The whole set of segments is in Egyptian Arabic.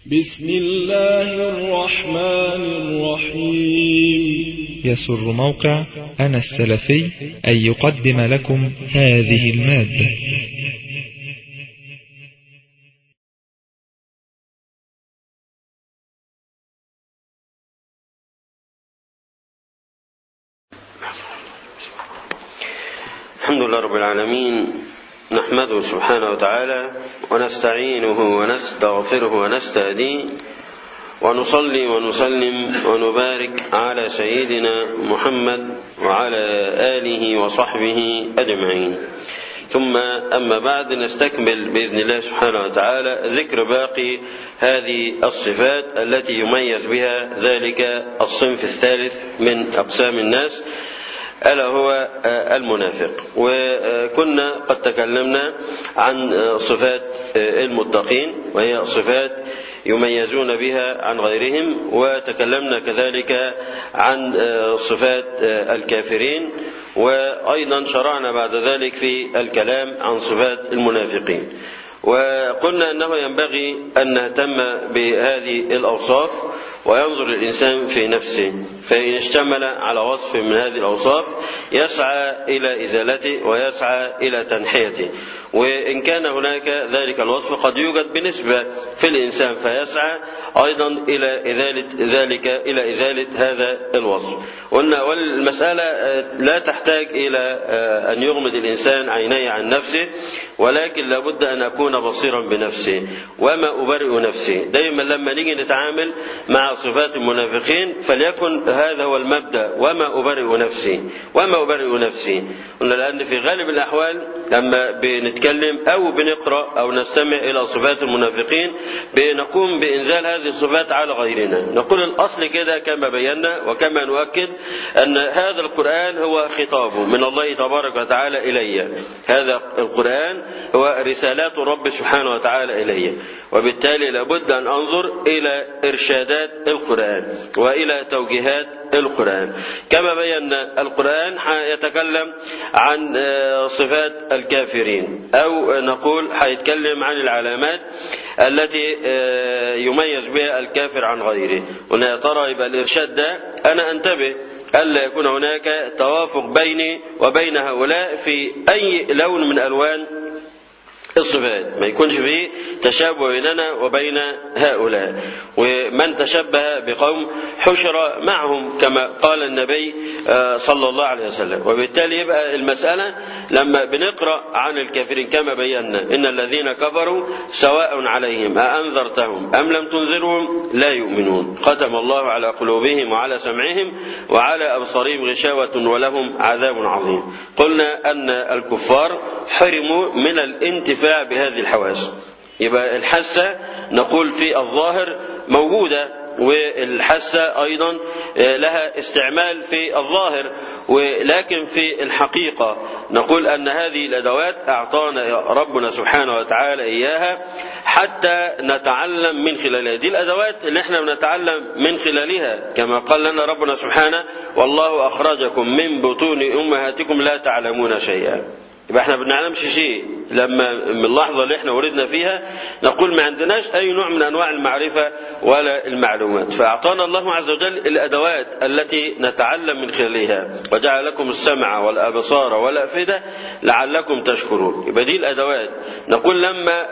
بسم الله الرحمن الرحيم يسر موقع أنا السلفي أن يقدم لكم هذه المادة الحمد لله رب العالمين نحمده سبحانه وتعالى ونستعينه ونستغفره ونستهديه ونصلي ونسلم ونبارك على سيدنا محمد وعلى آله وصحبه أجمعين ثم أما بعد نستكمل بإذن الله سبحانه وتعالى ذكر باقي هذه الصفات التي يميز بها ذلك الصنف الثالث من أقسام الناس ألا هو المنافق وكنا قد تكلمنا عن صفات المتقين وهي صفات يميزون بها عن غيرهم وتكلمنا كذلك عن صفات الكافرين وأيضا شرعنا بعد ذلك في الكلام عن صفات المنافقين وقلنا أنه ينبغي أن نهتم بهذه الأوصاف وينظر الإنسان في نفسه فإن اشتمل على وصف من هذه الأوصاف يسعى إلى إزالته ويسعى إلى تنحيته وإن كان هناك ذلك الوصف قد يوجد بنسبة في الإنسان فيسعى أيضا إلى إزالة ذلك إلى إزالة هذا الوصف قلنا والمسألة لا تحتاج إلى أن يغمض الإنسان عينيه عن نفسه ولكن لابد أن أكون بصيرا بنفسه وما أبرئ نفسي دائما لما نيجي نتعامل مع صفات المنافقين فليكن هذا هو المبدأ وما أبرئ نفسي وما أبرئ نفسي قلنا لأن في غالب الأحوال لما بنتكلم أو بنقرأ أو نستمع إلى صفات المنافقين بنقوم بإنزال هذه الصفات على غيرنا نقول الأصل كده كما بينا وكما نؤكد أن هذا القرآن هو خطاب من الله تبارك وتعالى إلي هذا القرآن هو رسالات رب سبحانه وتعالى إلي وبالتالي لابد أن أنظر إلى إرشادات القرآن وإلى توجيهات القرآن كما بينا القرآن يتكلم عن صفات الكافرين أو نقول حيتكلم عن العلامات التي يميز بها الكافر عن غيره قلنا يا ترى يبقى الإرشاد ده أنا أنتبه ألا يكون هناك توافق بيني وبين هؤلاء في أي لون من ألوان الصفات ما يكونش فيه تشابه بيننا وبين هؤلاء ومن تشبه بقوم حشر معهم كما قال النبي صلى الله عليه وسلم وبالتالي يبقى المسألة لما بنقرأ عن الكافرين كما بينا إن الذين كفروا سواء عليهم أأنذرتهم أم لم تنذرهم لا يؤمنون ختم الله على قلوبهم وعلى سمعهم وعلى أبصارهم غشاوة ولهم عذاب عظيم قلنا أن الكفار حرموا من الانتفاع الانتفاع بهذه الحواس يبقى الحاسة نقول في الظاهر موجودة والحاسة أيضا لها استعمال في الظاهر ولكن في الحقيقة نقول أن هذه الأدوات أعطانا ربنا سبحانه وتعالى إياها حتى نتعلم من خلالها دي الأدوات اللي احنا بنتعلم من خلالها كما قال لنا ربنا سبحانه والله أخرجكم من بطون أمهاتكم لا تعلمون شيئا يبقى احنا ما بنعلمش شيء لما من اللحظه اللي احنا ولدنا فيها نقول ما عندناش اي نوع من انواع المعرفه ولا المعلومات فاعطانا الله عز وجل الادوات التي نتعلم من خلالها وجعل لكم السمع والابصار والافئده لعلكم تشكرون يبقى دي الادوات نقول لما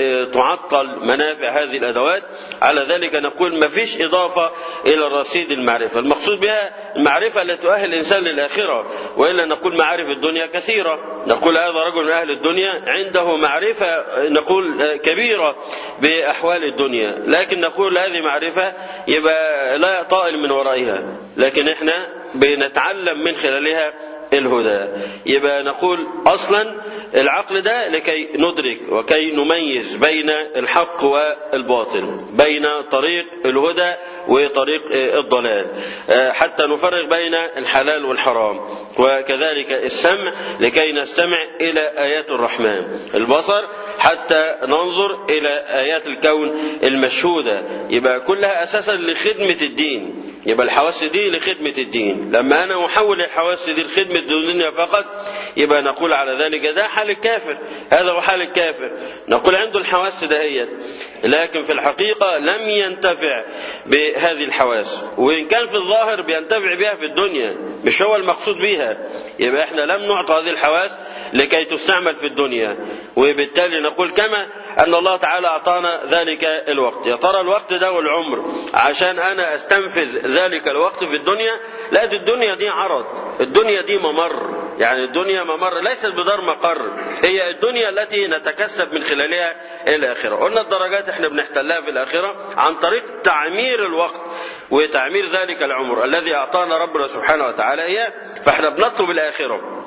بتعطل منافع هذه الادوات على ذلك نقول ما فيش اضافه الى الرصيد المعرفه المقصود بها المعرفه التي تؤهل الانسان للاخره والا نقول معارف الدنيا كثيره نقول هذا رجل من أهل الدنيا عنده معرفة نقول كبيرة بأحوال الدنيا لكن نقول هذه معرفة يبقى لا طائل من ورائها لكن احنا بنتعلم من خلالها الهدى يبقى نقول اصلا العقل ده لكي ندرك وكي نميز بين الحق والباطل بين طريق الهدى وطريق الضلال حتى نفرق بين الحلال والحرام وكذلك السمع لكي نستمع الى ايات الرحمن البصر حتى ننظر الى ايات الكون المشهوده يبقى كلها اساسا لخدمه الدين يبقى الحواس دي لخدمة الدين لما أنا أحول الحواس دي لخدمة الدنيا فقط يبقى نقول على ذلك ده حال الكافر هذا هو حال الكافر نقول عنده الحواس دهيت لكن في الحقيقة لم ينتفع بهذه الحواس وإن كان في الظاهر بينتفع بها في الدنيا مش هو المقصود بها يبقى احنا لم نعطى هذه الحواس لكي تستعمل في الدنيا وبالتالي نقول كما أن الله تعالى أعطانا ذلك الوقت يا ترى الوقت ده والعمر عشان أنا أستنفذ ذلك الوقت في الدنيا لا دي الدنيا دي عرض الدنيا دي ممر يعني الدنيا ممر ليست بدار مقر هي الدنيا التي نتكسب من خلالها الآخرة قلنا الدرجات احنا بنحتلها في الآخرة عن طريق تعمير الوقت وتعمير ذلك العمر الذي أعطانا ربنا سبحانه وتعالى إياه فاحنا بنطلب الآخرة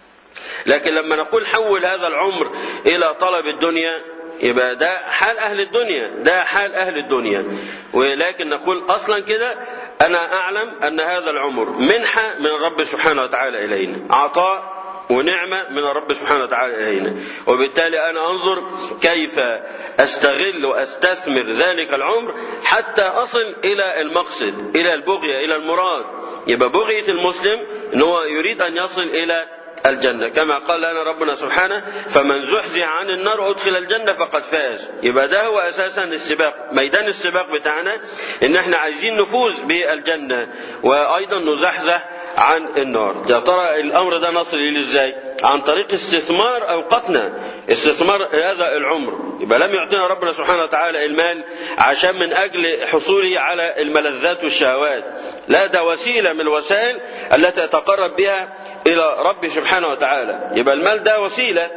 لكن لما نقول حول هذا العمر إلى طلب الدنيا يبقى ده حال أهل الدنيا ده حال أهل الدنيا ولكن نقول أصلا كده أنا أعلم أن هذا العمر منحة من الرب سبحانه وتعالى إلينا عطاء ونعمة من الرب سبحانه وتعالى إلينا وبالتالي أنا أنظر كيف أستغل وأستثمر ذلك العمر حتى أصل إلى المقصد إلى البغية إلى المراد يبقى بغية المسلم أنه يريد أن يصل إلى الجنة كما قال لنا ربنا سبحانه فمن زحزح عن النار أدخل الجنة فقد فاز يبقى ده هو أساسا السباق ميدان السباق بتاعنا إن احنا عايزين نفوز بالجنة وأيضا نزحزح عن النار يا ترى الأمر ده نصل إليه إزاي عن طريق استثمار أوقاتنا استثمار هذا العمر يبقى لم يعطينا ربنا سبحانه وتعالى المال عشان من أجل حصوله على الملذات والشهوات لا ده وسيلة من الوسائل التي يتقرب بها إلى رب سبحانه وتعالى يبقى المال ده وسيلة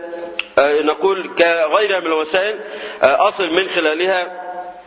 نقول كغيرها من الوسائل أصل من خلالها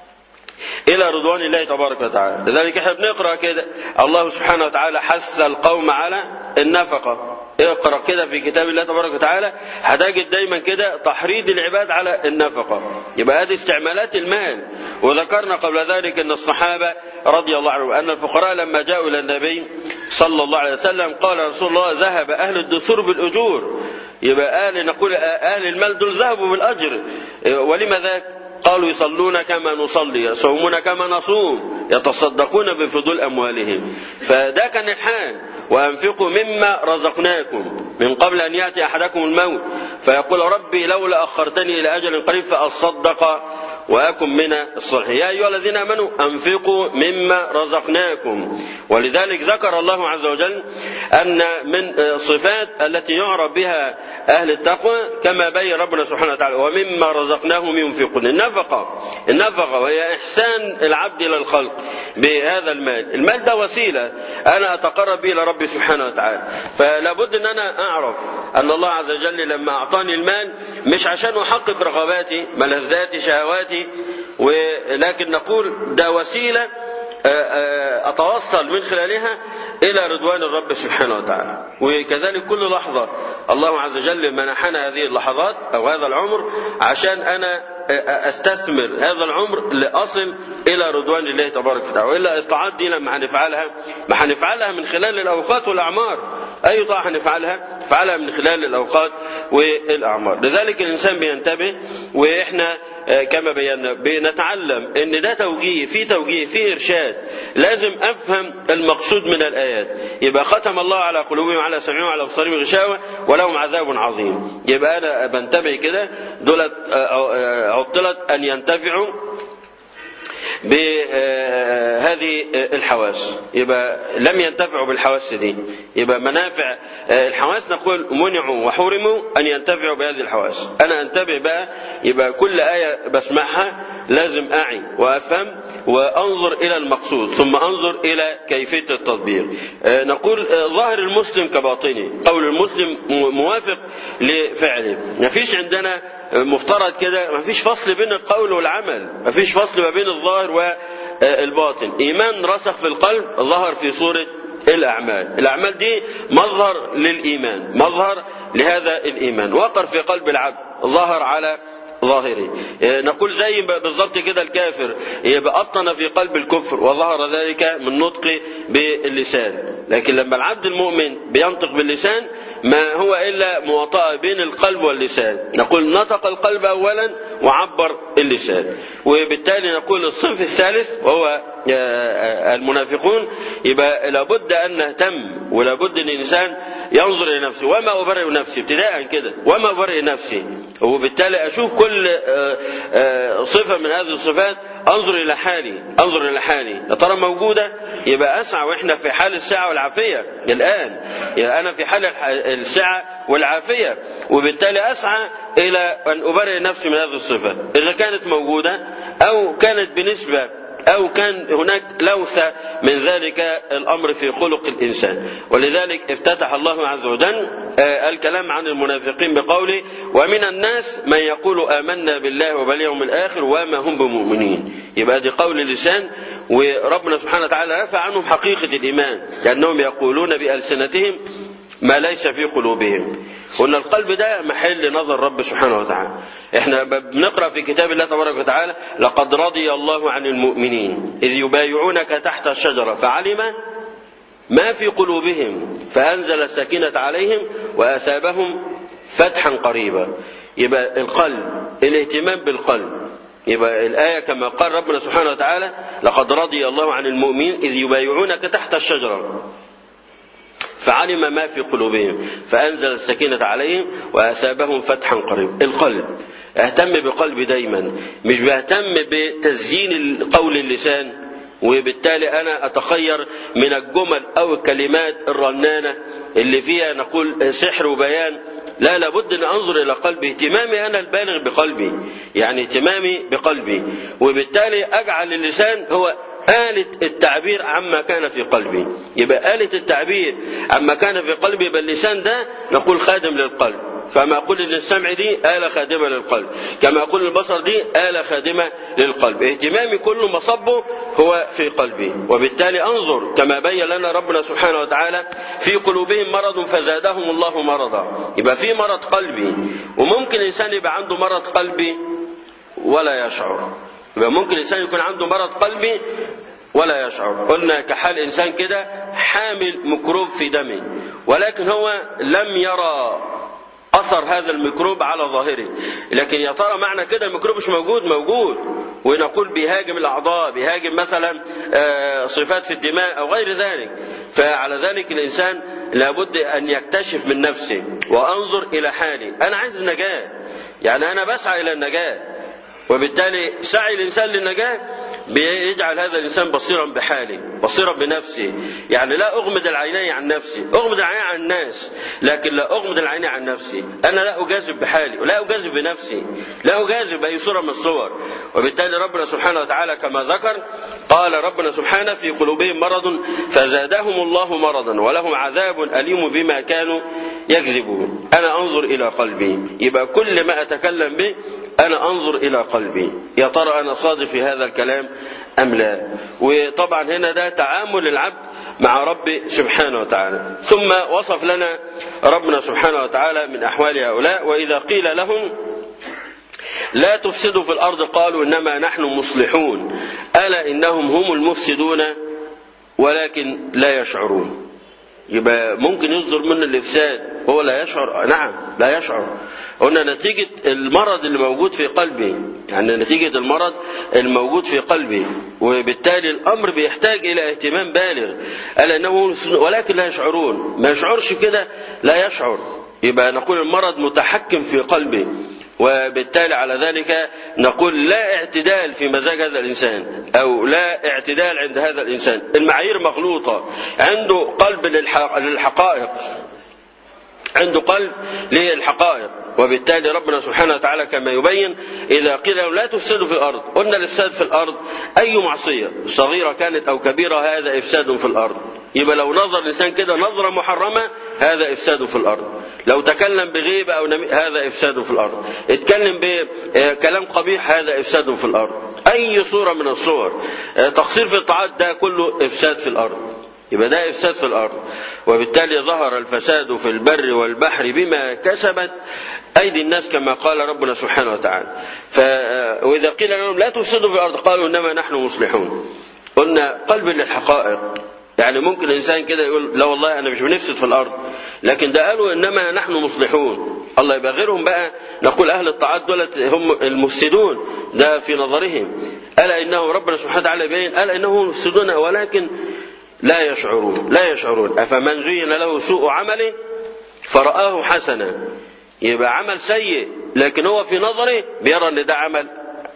إلى رضوان الله تبارك وتعالى لذلك احنا بنقرأ كده الله سبحانه وتعالى حث القوم على النفقة اقرأ كده في كتاب الله تبارك وتعالى هتجد دايما كده تحريض العباد على النفقة يبقى هذه استعمالات المال وذكرنا قبل ذلك أن الصحابة رضي الله عنهم أن الفقراء لما جاءوا إلى النبي صلى الله عليه وسلم قال رسول الله ذهب أهل الدثور بالأجور يبقى أهل نقول أهل المال دول ذهبوا بالأجر ولما ذاك قالوا يصلون كما نصلي يصومون كما نصوم يتصدقون بفضول أموالهم فده كان الحال وأنفقوا مما رزقناكم من قبل أن يأتي أحدكم الموت فيقول ربي لولا أخرتني إلى أجل قريب فأصدق وأكن من الصالحين يا أيها الذين آمنوا أنفقوا مما رزقناكم ولذلك ذكر الله عز وجل أن من صفات التي يعرف بها أهل التقوى كما بين ربنا سبحانه وتعالى ومما رزقناهم ينفقون النفقة النفقة وهي إحسان العبد إلى الخلق بهذا المال المال ده وسيلة أنا أتقرب به إلى ربي سبحانه وتعالى فلا بد أن أنا أعرف أن الله عز وجل لما أعطاني المال مش عشان أحقق رغباتي ملذاتي شهواتي ولكن نقول ده وسيلة أتوصل من خلالها إلى رضوان الرب سبحانه وتعالى وكذلك كل لحظة الله عز وجل منحنا هذه اللحظات أو هذا العمر عشان أنا استثمر هذا العمر لاصل الى رضوان الله تبارك وتعالى والا الطاعات دي لما هنفعلها ما هنفعلها من خلال الاوقات والاعمار اي طاعه هنفعلها نفعلها من خلال الاوقات والاعمار لذلك الانسان بينتبه واحنا كما بينا بنتعلم ان ده توجيه في توجيه في ارشاد لازم افهم المقصود من الايات يبقى ختم الله على قلوبهم وعلى سمعهم وعلى ابصارهم غشاوه ولهم عذاب عظيم يبقى انا بنتبه كده دولت عطلت ان ينتفعوا بهذه الحواس يبقى لم ينتفعوا بالحواس دي يبقى منافع الحواس نقول منعوا وحرموا ان ينتفعوا بهذه الحواس انا انتبه بقى يبقى كل ايه بسمعها لازم اعي وافهم وانظر الى المقصود ثم انظر الى كيفيه التطبيق نقول ظاهر المسلم كباطني قول المسلم موافق لفعله ما فيش عندنا مفترض كده ما فيش فصل بين القول والعمل ما فيش فصل ما بين الظاهر والباطن ايمان رسخ في القلب ظهر في صوره الأعمال الأعمال دي مظهر للإيمان مظهر لهذا الإيمان وقر في قلب العبد ظهر على ظاهري نقول زي بالضبط كده الكافر يبقى أطن في قلب الكفر وظهر ذلك من نطق باللسان لكن لما العبد المؤمن بينطق باللسان ما هو إلا مواطأة بين القلب واللسان نقول نطق القلب أولا وعبر اللسان وبالتالي نقول الصنف الثالث وهو المنافقون يبقى لابد أن نهتم ولابد أن الإنسان ينظر إلى نفسه وما أبرئ نفسي ابتداء كده وما أبرئ نفسي وبالتالي أشوف كل صفة من هذه الصفات انظر الى حالي انظر الى حالي يا ترى موجوده يبقى اسعى واحنا في حال السعه والعافيه الان يبقى انا في حال السعه والعافيه وبالتالي اسعى الى ان ابرئ نفسي من هذه الصفه اذا كانت موجوده او كانت بنسبه أو كان هناك لوثة من ذلك الأمر في خلق الإنسان ولذلك افتتح الله عز وجل الكلام عن المنافقين بقوله ومن الناس من يقول آمنا بالله وباليوم الآخر وما هم بمؤمنين يبقى دي قول اللسان وربنا سبحانه وتعالى نفى عنهم حقيقة الإيمان لأنهم يقولون بألسنتهم ما ليس في قلوبهم قلنا القلب ده محل نظر رب سبحانه وتعالى احنا بنقرا في كتاب الله تبارك وتعالى لقد رضي الله عن المؤمنين اذ يبايعونك تحت الشجره فعلم ما في قلوبهم فانزل السكينه عليهم واثابهم فتحا قريبا يبقى القلب الاهتمام بالقلب يبقى الآية كما قال ربنا سبحانه وتعالى لقد رضي الله عن المؤمنين إذ يبايعونك تحت الشجرة فعلم ما في قلوبهم فأنزل السكينة عليهم وأثابهم فتحا قريبا القلب اهتم بقلبي دايما مش بهتم بتزيين قول اللسان وبالتالي أنا أتخير من الجمل أو الكلمات الرنانة اللي فيها نقول سحر وبيان لا لابد أن أنظر إلى قلبي اهتمامي أنا البالغ بقلبي يعني اهتمامي بقلبي وبالتالي أجعل اللسان هو آلة التعبير عما كان في قلبي يبقى آلة التعبير عما كان في قلبي يبقى اللسان ده نقول خادم للقلب فما أقول إن السمع دي آلة خادمة للقلب كما أقول البصر دي آلة خادمة للقلب اهتمامي كله مصبه هو في قلبي وبالتالي أنظر كما بين لنا ربنا سبحانه وتعالى في قلوبهم مرض فزادهم الله مرضا يبقى في مرض قلبي وممكن الإنسان يبقى عنده مرض قلبي ولا يشعر يبقى ممكن الإنسان يكون عنده مرض قلبي ولا يشعر قلنا كحال إنسان كده حامل ميكروب في دمه ولكن هو لم يرى أثر هذا الميكروب على ظاهره لكن يا ترى معنى كده الميكروب مش موجود موجود ونقول بيهاجم الأعضاء بيهاجم مثلا صفات في الدماء أو غير ذلك فعلى ذلك الإنسان لابد أن يكتشف من نفسه وأنظر إلى حالي أنا عايز النجاة يعني أنا بسعى إلى النجاة وبالتالي سعي الإنسان للنجاة بيجعل هذا الإنسان بصيرا بحاله بصيرا بنفسه يعني لا أغمد العينين عن نفسي أغمد العينين عن الناس لكن لا أغمد العينين عن نفسي أنا لا أجازف بحالي ولا أجازف بنفسي لا أجازف بأي صورة من الصور وبالتالي ربنا سبحانه وتعالى كما ذكر قال ربنا سبحانه في قلوبهم مرض فزادهم الله مرضا ولهم عذاب أليم بما كانوا يكذبون أنا أنظر إلى قلبي يبقى كل ما أتكلم به أنا أنظر إلى قلبي يا ترى أنا صادق في هذا الكلام أم لا وطبعا هنا ده تعامل العبد مع ربي سبحانه وتعالى ثم وصف لنا ربنا سبحانه وتعالى من أحوال هؤلاء وإذا قيل لهم لا تفسدوا في الأرض قالوا إنما نحن مصلحون ألا إنهم هم المفسدون ولكن لا يشعرون يبقى ممكن يصدر منه الافساد هو لا يشعر نعم لا يشعر قلنا نتيجة المرض اللي موجود في قلبي يعني نتيجة المرض الموجود في قلبي وبالتالي الأمر بيحتاج إلى اهتمام بالغ ألا أنه ولكن لا يشعرون ما يشعرش كده لا يشعر يبقى نقول المرض متحكم في قلبي وبالتالي على ذلك نقول لا اعتدال في مزاج هذا الإنسان أو لا اعتدال عند هذا الإنسان المعايير مغلوطة عنده قلب للحقائق عنده قلب للحقائق وبالتالي ربنا سبحانه وتعالى كما يبين إذا قيل لهم لا تفسدوا في الأرض قلنا الإفساد في الأرض أي معصية صغيرة كانت أو كبيرة هذا إفساد في الأرض يبقى لو نظر الإنسان كده نظرة محرمة هذا إفساد في الأرض لو تكلم بغيبة أو نمي هذا إفساد في الأرض اتكلم بكلام قبيح هذا إفساد في الأرض أي صورة من الصور تقصير في الطاعات ده كله إفساد في الأرض يبقى ده إفساد في الأرض وبالتالي ظهر الفساد في البر والبحر بما كسبت أيدي الناس كما قال ربنا سبحانه وتعالى ف... وإذا قيل لهم لا تفسدوا في الأرض قالوا إنما نحن مصلحون قلنا قلب للحقائق يعني ممكن الإنسان كده يقول لا والله أنا مش بنفسد في الأرض لكن ده قالوا إنما نحن مصلحون الله يبقى غيرهم بقى نقول أهل الطاعات دولت هم المفسدون ده في نظرهم ألا إنه ربنا سبحانه وتعالى يبين ألا إنهم مفسدون ولكن لا يشعرون لا يشعرون أفمن زين له سوء عمله فرآه حسنا يبقى عمل سيء لكن هو في نظره بيرى ان ده عمل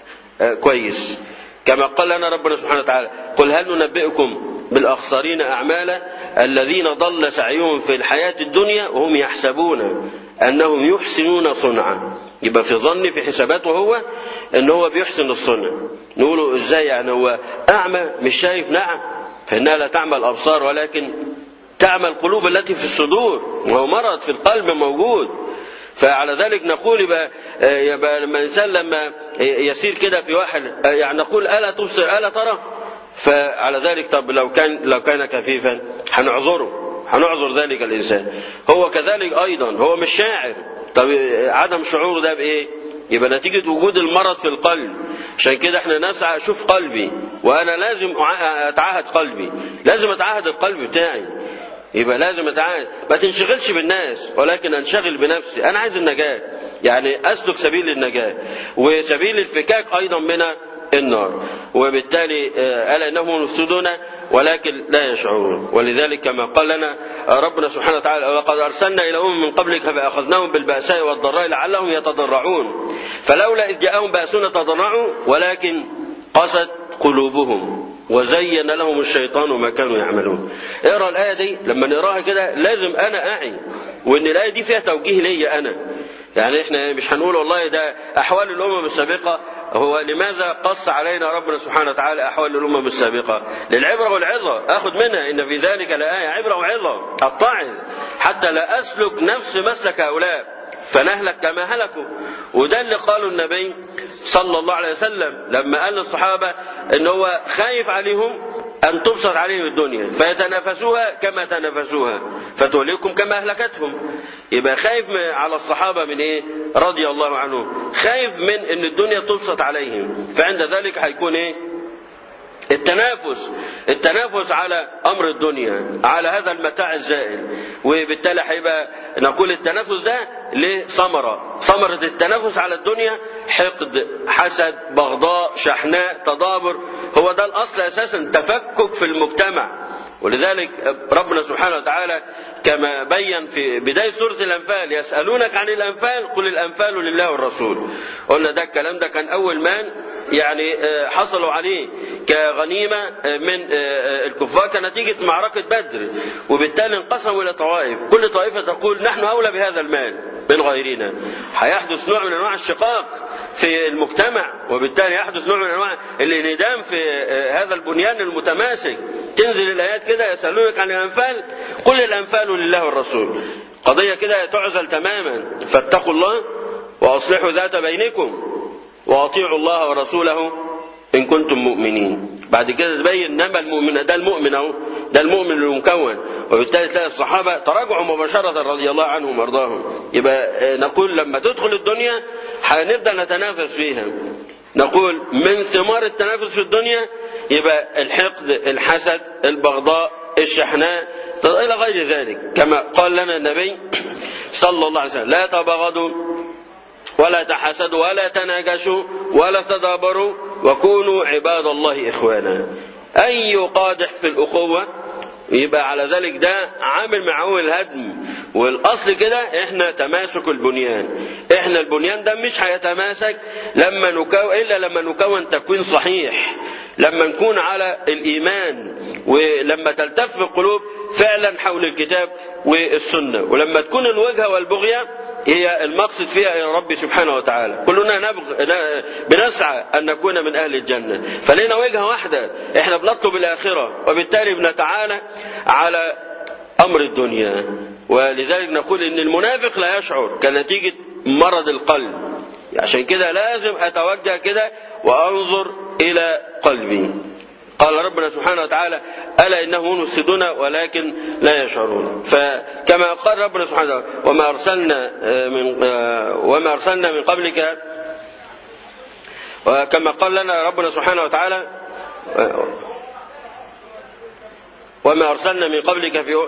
كويس كما قال لنا ربنا سبحانه وتعالى قل هل ننبئكم بالأخسرين أعمالا الذين ضل سعيهم في الحياة الدنيا وهم يحسبون أنهم يحسنون صنعا يبقى في ظن في حساباته هو أن هو بيحسن الصنع نقوله إزاي يعني هو أعمى مش شايف نعم فإنها لا تعمى الأبصار ولكن تعمى القلوب التي في الصدور وهو مرض في القلب موجود فعلى ذلك نقول يبقى, يبقى لما الإنسان لما يسير كده في واحد يعني نقول ألا تبصر ألا ترى فعلى ذلك طب لو كان لو كان كفيفا هنعذره هنعذر ذلك الإنسان هو كذلك أيضا هو مش شاعر طب عدم شعور ده بإيه يبقى نتيجة وجود المرض في القلب عشان كده احنا نسعى اشوف قلبي وانا لازم اتعهد قلبي لازم اتعهد القلب بتاعي يبقى لازم اتعامل ما تنشغلش بالناس ولكن انشغل بنفسي انا عايز النجاه يعني اسلك سبيل النجاه وسبيل الفكاك ايضا من النار وبالتالي الا انهم مفسدون ولكن لا يشعرون ولذلك كما قال لنا ربنا سبحانه وتعالى ولقد ارسلنا الى امم من قبلك فاخذناهم بالباساء والضراء لعلهم يتضرعون فلولا اذ جاءهم باسنا تضرعوا ولكن قست قلوبهم وزين لهم الشيطان ما كانوا يعملون اقرا الايه دي لما نقراها كده لازم انا اعي وان الايه دي فيها توجيه ليا انا يعني احنا مش هنقول والله ده احوال الامم السابقه هو لماذا قص علينا ربنا سبحانه وتعالى احوال الامم السابقه للعبره والعظه اخذ منها ان في ذلك لايه عبره وعظه اتعظ حتى لا اسلك نفس مسلك هؤلاء فنهلك كما هلكوا وده اللي قاله النبي صلى الله عليه وسلم لما قال للصحابة ان هو خايف عليهم ان تبسط عليهم الدنيا فيتنافسوها كما تنافسوها فتهلككم كما اهلكتهم يبقى خايف على الصحابة من ايه رضي الله عنهم خايف من ان الدنيا تبسط عليهم فعند ذلك هيكون ايه التنافس التنافس على امر الدنيا على هذا المتاع الزائل وبالتالي هيبقى نقول التنافس ده لثمره ثمره التنافس على الدنيا حقد حسد بغضاء شحناء تدابر هو ده الاصل اساسا تفكك في المجتمع ولذلك ربنا سبحانه وتعالى كما بين في بداية سورة الأنفال يسألونك عن الأنفال قل الأنفال لله والرسول قلنا ده الكلام ده كان أول ما يعني حصلوا عليه كغنيمة من الكفار كنتيجة معركة بدر وبالتالي انقسموا إلى طوائف كل طائفة تقول نحن أولى بهذا المال من غيرنا هيحدث نوع من أنواع الشقاق في المجتمع وبالتالي يحدث نوع من أنواع الانهدام في هذا البنيان المتماسك تنزل الآيات كده يسألونك عن الأنفال قل الأنفال لله والرسول قضية كده تعزل تماما فاتقوا الله وأصلحوا ذات بينكم وأطيعوا الله ورسوله إن كنتم مؤمنين بعد كده تبين نما المؤمن ده المؤمن أهو ده المؤمن المكون وبالتالي تلاقي الصحابة تراجعوا مباشرة رضي الله عنهم وارضاهم يبقى نقول لما تدخل الدنيا هنبدأ نتنافس فيها نقول من ثمار التنافس في الدنيا يبقى الحقد الحسد البغضاء الشحناء إلى غير ذلك كما قال لنا النبي صلى الله عليه وسلم لا تبغضوا ولا تحسدوا ولا تناجشوا ولا تدابروا وكونوا عباد الله إخوانا أي قادح في الأخوة يبقى على ذلك ده عامل معه الهدم والاصل كده احنا تماسك البنيان احنا البنيان ده مش هيتماسك لما نكون الا لما نكون تكوين صحيح لما نكون على الايمان ولما تلتف القلوب فعلا حول الكتاب والسنه ولما تكون الوجهه والبغيه هي المقصد فيها الى ربي سبحانه وتعالى كلنا نبغ بنسعى ان نكون من اهل الجنه فلينا وجهه واحده احنا بنطلب الاخره وبالتالي بنتعالى على امر الدنيا ولذلك نقول ان المنافق لا يشعر كنتيجه مرض القلب عشان كده لازم اتوجه كده وانظر الى قلبي قال ربنا سبحانه وتعالى ألا إنهم مفسدون ولكن لا يشعرون فكما قال ربنا سبحانه وتعالى وما أرسلنا من وما أرسلنا من قبلك وكما قال لنا ربنا سبحانه وتعالى وما أرسلنا من قبلك في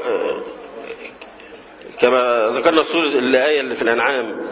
كما ذكرنا السورة الآية اللي في الأنعام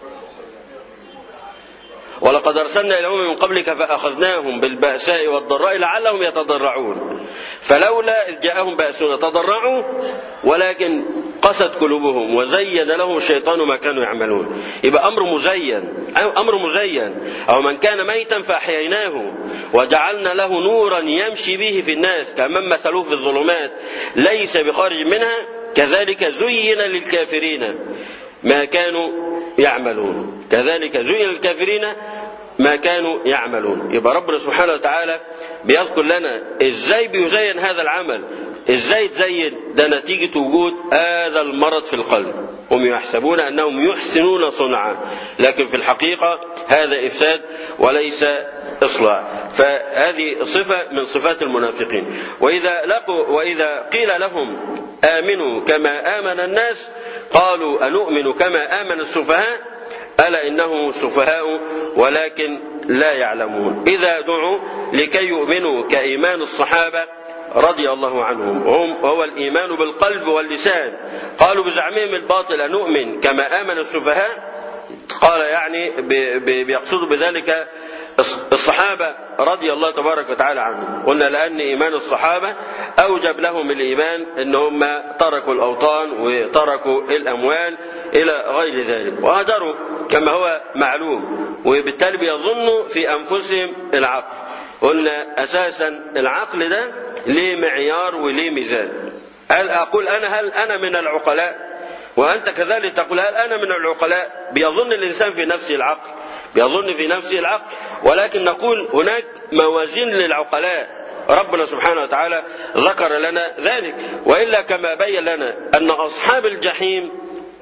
ولقد أرسلنا إلى أمم من قبلك فأخذناهم بالبأساء والضراء لعلهم يتضرعون فلولا إذ جاءهم بأسنا تضرعوا ولكن قست قلوبهم وزين لهم الشيطان ما كانوا يعملون يبقى أمر مزين أمر مزين أو من كان ميتا فأحييناه وجعلنا له نورا يمشي به في الناس كمن مثلوه في الظلمات ليس بخارج منها كذلك زين للكافرين ما كانوا يعملون كذلك زين للكافرين ما كانوا يعملون يبقى ربنا سبحانه وتعالى بيذكر لنا ازاي بيزين هذا العمل ازاي تزين ده نتيجة وجود هذا المرض في القلب هم يحسبون انهم يحسنون صنعا لكن في الحقيقة هذا افساد وليس اصلاح فهذه صفة من صفات المنافقين واذا لقوا واذا قيل لهم امنوا كما امن الناس قالوا انؤمن كما امن السفهاء ألا إنهم سفهاء ولكن لا يعلمون إذا دعوا لكي يؤمنوا كإيمان الصحابة رضي الله عنهم هم هو الإيمان بالقلب واللسان قالوا بزعمهم الباطل أنؤمن كما آمن السفهاء قال يعني بيقصدوا بذلك الصحابة رضي الله تبارك وتعالى عنهم قلنا لأن إيمان الصحابة أوجب لهم الإيمان أن هم تركوا الأوطان وتركوا الأموال إلى غير ذلك وهجروا كما هو معلوم وبالتالي بيظنوا في أنفسهم العقل قلنا أساسا العقل ده ليه معيار وليه ميزان هل أقول أنا هل أنا من العقلاء وأنت كذلك تقول هل أنا من العقلاء بيظن الإنسان في نفسه العقل بيظن في نفسه العقل ولكن نقول هناك موازين للعقلاء ربنا سبحانه وتعالى ذكر لنا ذلك والا كما بين لنا ان اصحاب الجحيم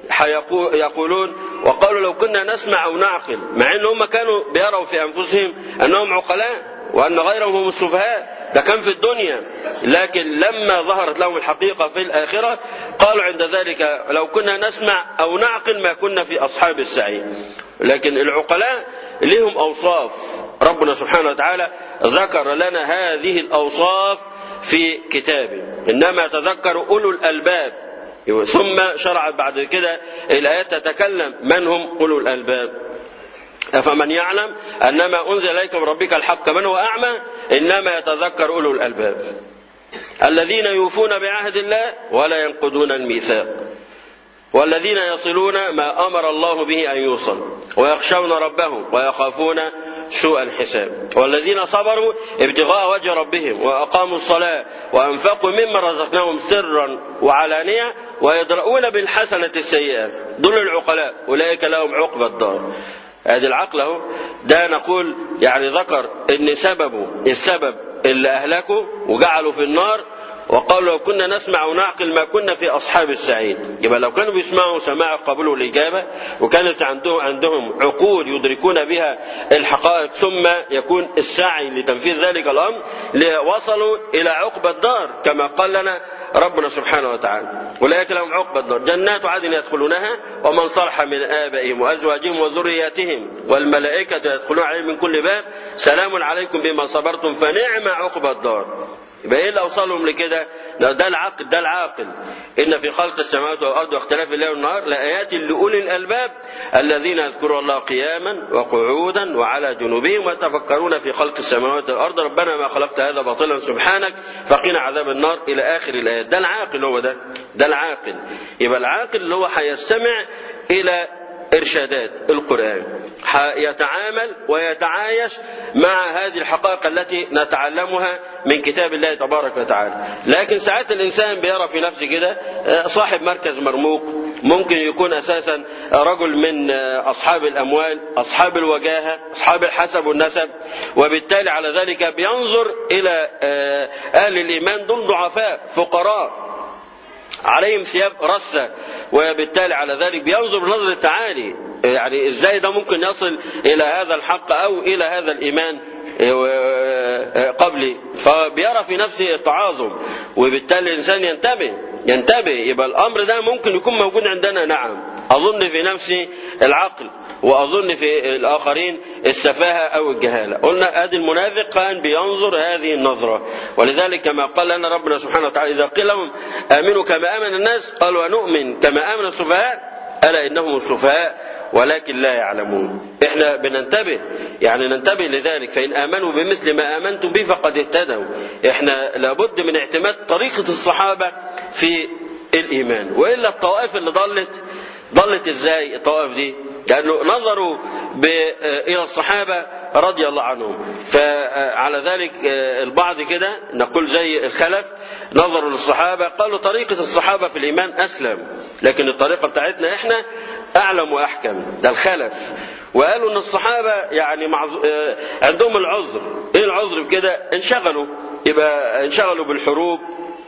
يقولون وقالوا لو كنا نسمع او نعقل مع ان هم كانوا بيروا في انفسهم انهم عقلاء وان غيرهم هم السفهاء ده كان في الدنيا لكن لما ظهرت لهم الحقيقه في الاخره قالوا عند ذلك لو كنا نسمع او نعقل ما كنا في اصحاب السعير لكن العقلاء لهم اوصاف ربنا سبحانه وتعالى ذكر لنا هذه الاوصاف في كتابه انما يتذكر اولو الالباب ثم شرعت بعد كده الايات تتكلم من هم اولو الالباب أفمن يعلم أنما أنزل إليك من ربك الحق من هو أعمى إنما يتذكر أولو الألباب الذين يوفون بعهد الله ولا ينقضون الميثاق والذين يصلون ما امر الله به ان يوصل ويخشون ربهم ويخافون سوء الحساب والذين صبروا ابتغاء وجه ربهم واقاموا الصلاه وانفقوا مما رزقناهم سرا وعلانيه ويدرؤون بالحسنه السيئه دول العقلاء اولئك لهم عقبى الدار ادي العقل اهو ده نقول يعني ذكر ان سببه السبب اللي اهلكوا وجعلوا في النار وقالوا لو كنا نسمع ونعقل ما كنا في اصحاب السعيد يبقى لو كانوا بيسمعوا سماع قبلوا الاجابه وكانت عندهم عندهم عقول يدركون بها الحقائق ثم يكون السعي لتنفيذ ذلك الامر وصلوا الى عقبى الدار كما قال لنا ربنا سبحانه وتعالى اولئك لهم عقبى الدار جنات عدن يدخلونها ومن صلح من ابائهم وازواجهم وذرياتهم والملائكه يدخلون عليهم من كل باب سلام عليكم بما صبرتم فنعم عقبى الدار يبقى ايه اللي اوصلهم لكده؟ ده العقل ده العاقل ان في خلق السماوات والارض واختلاف الليل والنهار لايات لاولي الالباب الذين يذكرون الله قياما وقعودا وعلى جنوبهم ويتفكرون في خلق السماوات والارض ربنا ما خلقت هذا باطلا سبحانك فقنا عذاب النار الى اخر الايات ده العاقل هو ده ده العاقل يبقى العاقل اللي هو هيستمع الى إرشادات القرآن يتعامل ويتعايش مع هذه الحقائق التي نتعلمها من كتاب الله تبارك وتعالى لكن ساعات الإنسان بيرى في نفسه كده صاحب مركز مرموق ممكن يكون أساسا رجل من أصحاب الأموال أصحاب الوجاهة أصحاب الحسب والنسب وبالتالي على ذلك بينظر إلى أهل الإيمان دول ضعفاء فقراء عليهم ثياب رثة وبالتالي على ذلك بينظر بنظرة تعالي يعني ازاي ده ممكن يصل الى هذا الحق او الى هذا الايمان قبلي فبيرى في نفسه التعاظم وبالتالي الإنسان ينتبه ينتبه يبقى الأمر ده ممكن يكون موجود عندنا نعم أظن في نفسي العقل وأظن في الآخرين السفاهة أو الجهالة قلنا هذا المنافق كان بينظر هذه النظرة ولذلك كما قال لنا ربنا سبحانه وتعالى إذا قيل لهم آمنوا كما آمن الناس قالوا ونؤمن كما آمن السفهاء ألا إنهم السفهاء ولكن لا يعلمون احنا بننتبه يعني ننتبه لذلك فإن آمنوا بمثل ما آمنتم به فقد اهتدوا احنا لابد من اعتماد طريقة الصحابة في الإيمان وإلا الطوائف اللي ضلت ضلت ازاي الطوائف دي لأنه نظروا إلى الصحابة رضي الله عنهم فعلى ذلك البعض كده نقول زي الخلف نظروا للصحابة قالوا طريقة الصحابة في الإيمان أسلم لكن الطريقة بتاعتنا إحنا أعلم وأحكم ده الخلف وقالوا ان الصحابه يعني معذ... عندهم العذر ايه العذر في كده انشغلوا يبقى انشغلوا بالحروب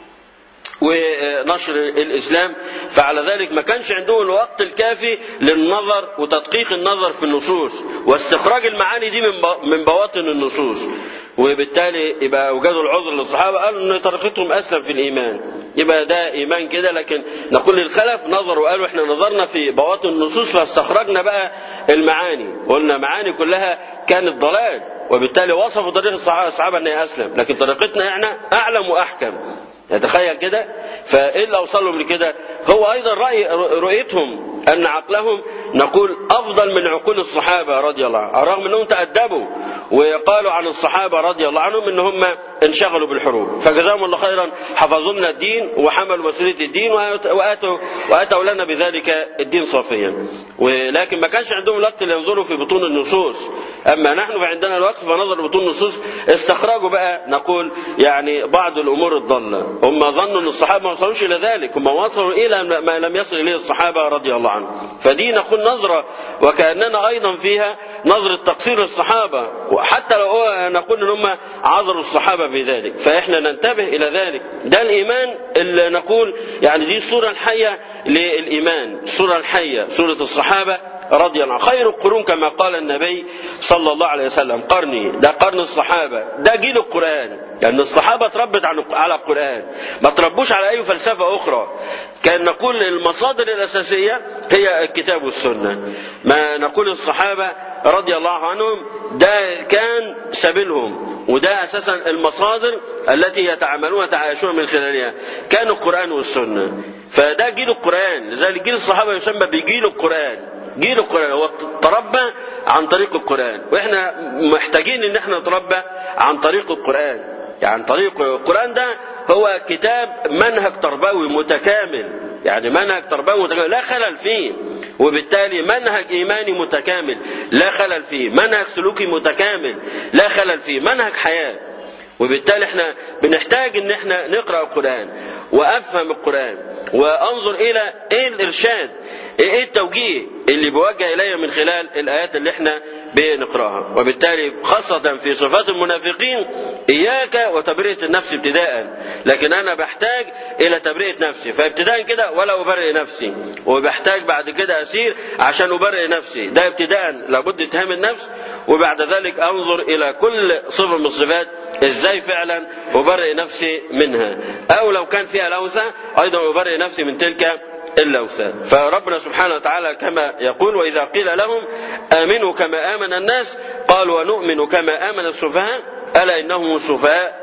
ونشر الاسلام فعلى ذلك ما كانش عندهم الوقت الكافي للنظر وتدقيق النظر في النصوص واستخراج المعاني دي من من بواطن النصوص وبالتالي يبقى وجدوا العذر للصحابه قالوا ان طريقتهم اسلم في الايمان يبقى ده ايمان كده لكن نقول للخلف نظروا قالوا احنا نظرنا في بواطن النصوص فاستخرجنا بقى المعاني قلنا معاني كلها كانت ضلال وبالتالي وصفوا طريق الصحابه ان هي اسلم لكن طريقتنا احنا اعلم واحكم يتخيل كده فايه اللي اوصلهم لكده هو ايضا راي رؤيتهم ان عقلهم نقول افضل من عقول الصحابه رضي الله عنهم رغم انهم تادبوا وقالوا عن الصحابه رضي الله عنهم ان هم انشغلوا بالحروب فجزاهم الله خيرا حفظوا لنا الدين وحملوا مسؤوليه الدين واتوا واتوا لنا بذلك الدين صافيا ولكن ما كانش عندهم الوقت لينظروا في بطون النصوص اما نحن فعندنا الوقت فنظر بطون النصوص استخرجوا بقى نقول يعني بعض الامور الضاله هم ظنوا ان الصحابه ما وصلوش الى ذلك هم وصلوا الى ما لم يصل اليه الصحابه رضي الله عنهم فدي نقول نظره وكاننا ايضا فيها نظره تقصير الصحابه وحتى لو نقول ان هم عذروا الصحابه في ذلك فاحنا ننتبه الى ذلك ده الايمان اللي نقول يعني دي الصوره الحيه للايمان الصوره الحيه صوره الصحابه رضي الله عنه خير القرون كما قال النبي صلى الله عليه وسلم قرني ده قرن الصحابة ده جيل القرآن لأن يعني الصحابة تربت على القرآن ما تربوش على أي فلسفة أخرى كان نقول المصادر الأساسية هي الكتاب والسنة ما نقول الصحابة رضي الله عنهم ده كان سبيلهم وده أساسا المصادر التي يتعاملون ويتعايشون من خلالها كان القرآن والسنة فده جيل القرآن لذلك جيل الصحابة يسمى بجيل القرآن جيل القرآن هو تربى عن طريق القرآن واحنا محتاجين ان احنا نتربى عن طريق القرآن يعني طريق القرآن ده هو كتاب منهج تربوي متكامل يعني منهج تربوي متكامل لا خلل فيه وبالتالي منهج إيماني متكامل لا خلل فيه منهج سلوكي متكامل لا خلل فيه منهج حياة وبالتالي احنا بنحتاج ان احنا نقرا القران وافهم القران وانظر الى ايه الارشاد ايه التوجيه اللي بيوجه الي من خلال الايات اللي احنا بنقراها وبالتالي خاصه في صفات المنافقين اياك وتبرئه النفس ابتداء لكن انا بحتاج الى تبرئه نفسي فابتداء كده ولا ابرئ نفسي وبحتاج بعد كده اسير عشان ابرئ نفسي ده ابتداء لابد اتهام النفس وبعد ذلك انظر الى كل صفه من الصفات ازاي فعلا ابرئ نفسي منها او لو كان فيها لوثه ايضا ابرئ نفسي من تلك اللوثة فربنا سبحانه وتعالى كما يقول وإذا قيل لهم آمنوا كما آمن الناس قالوا ونؤمن كما آمن السفهاء ألا إنهم السفهاء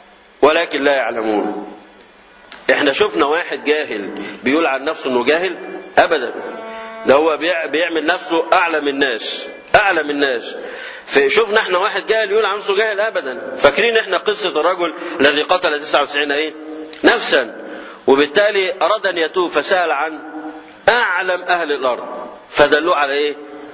ولكن لا يعلمون احنا شفنا واحد جاهل بيقول عن نفسه انه جاهل ابدا ده هو بيعمل نفسه اعلى من الناس اعلى من الناس فشوفنا احنا واحد جاهل يقول عن نفسه جاهل ابدا فاكرين احنا قصه الرجل الذي قتل 99 ايه نفسا وبالتالي اراد ان يتوب فسال عن اعلم اهل الارض فدلوه على ايه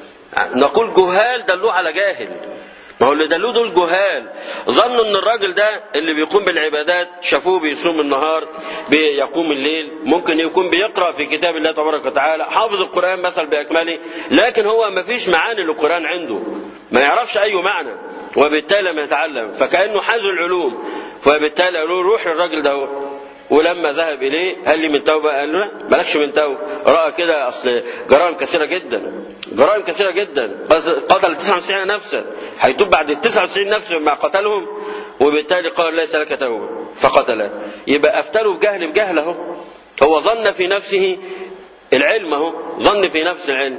نقول جهال دلوه على جاهل ما هو اللي دلوه دول جهال ظنوا ان الراجل ده اللي بيقوم بالعبادات شافوه بيصوم النهار بيقوم الليل ممكن يكون بيقرا في كتاب الله تبارك وتعالى حافظ القران مثلا باكمله لكن هو ما فيش معاني للقران عنده ما يعرفش اي معنى وبالتالي لم يتعلم فكانه حاز العلوم فبالتالي قالوا روح للراجل ده ولما ذهب إليه هل لي من توبة قال له لا مالكش من توبة رأى كده أصل جرائم كثيرة جدا جرائم كثيرة جدا قتل 99 نفسا هيتوب بعد ال 99 نفس مما قتلهم وبالتالي قال ليس لك توبة فقتله يبقى أفتلوا بجهل بجهل اهو هو ظن في نفسه العلم اهو ظن في نفس العلم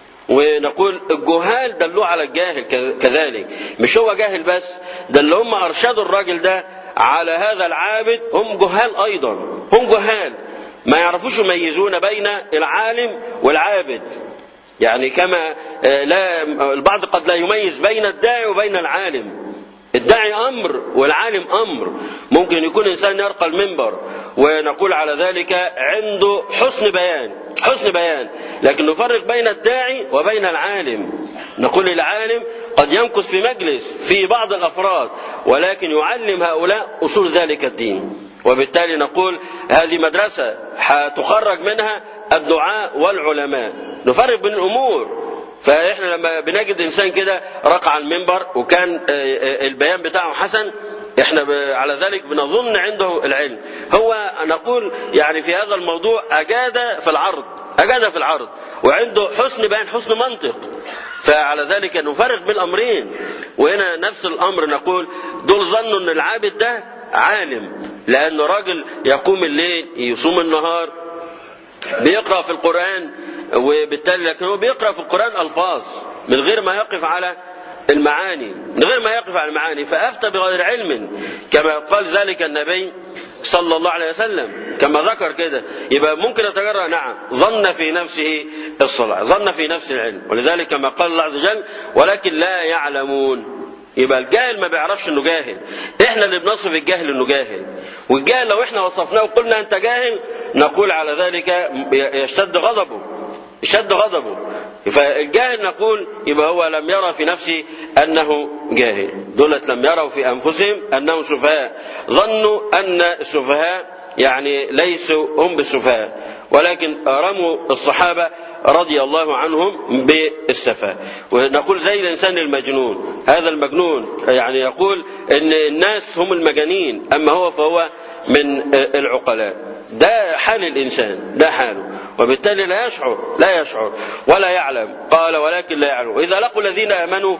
ونقول الجهال دلوه على الجاهل كذلك مش هو جاهل بس ده اللي هم أرشدوا الراجل ده على هذا العابد هم جهال أيضا هم جهال ما يعرفوش يميزون بين العالم والعابد يعني كما لا البعض قد لا يميز بين الداعي وبين العالم الداعي أمر والعالم أمر ممكن يكون إنسان يرقى المنبر ونقول على ذلك عنده حسن بيان حسن بيان لكن نفرق بين الداعي وبين العالم نقول العالم قد يمكث في مجلس في بعض الأفراد ولكن يعلم هؤلاء أصول ذلك الدين وبالتالي نقول هذه مدرسة هتخرج منها الدعاء والعلماء نفرق بين الأمور فاحنا لما بنجد انسان كده رقع على المنبر وكان البيان بتاعه حسن احنا على ذلك بنظن عنده العلم هو نقول يعني في هذا الموضوع اجاد في العرض اجاد في العرض وعنده حسن بيان حسن منطق فعلى ذلك نفرق بين الامرين وهنا نفس الامر نقول دول ظنوا ان العابد ده عالم لانه راجل يقوم الليل يصوم النهار بيقرا في القران وبالتالي لكن هو بيقرا في القران الفاظ من غير ما يقف على المعاني من غير ما يقف على المعاني فافتى بغير علم كما قال ذلك النبي صلى الله عليه وسلم كما ذكر كده يبقى ممكن يتجرأ نعم ظن في نفسه الصلاة ظن في نفسه العلم ولذلك كما قال الله عز وجل ولكن لا يعلمون يبقى الجاهل ما بيعرفش انه جاهل احنا اللي بنصف الجاهل انه جاهل والجاهل لو احنا وصفناه وقلنا انت جاهل نقول على ذلك يشتد غضبه يشد غضبه فالجاهل نقول يبقى هو لم يرى في نفسه انه جاهل دولت لم يروا في انفسهم انهم سفهاء ظنوا ان السفهاء يعني ليسوا هم بالسفهاء ولكن رموا الصحابه رضي الله عنهم بالسفاهة ونقول زي الإنسان المجنون هذا المجنون يعني يقول أن الناس هم المجانين أما هو فهو من العقلاء ده حال الإنسان ده حاله وبالتالي لا يشعر لا يشعر ولا يعلم قال ولكن لا يعلم إذا لقوا الذين آمنوا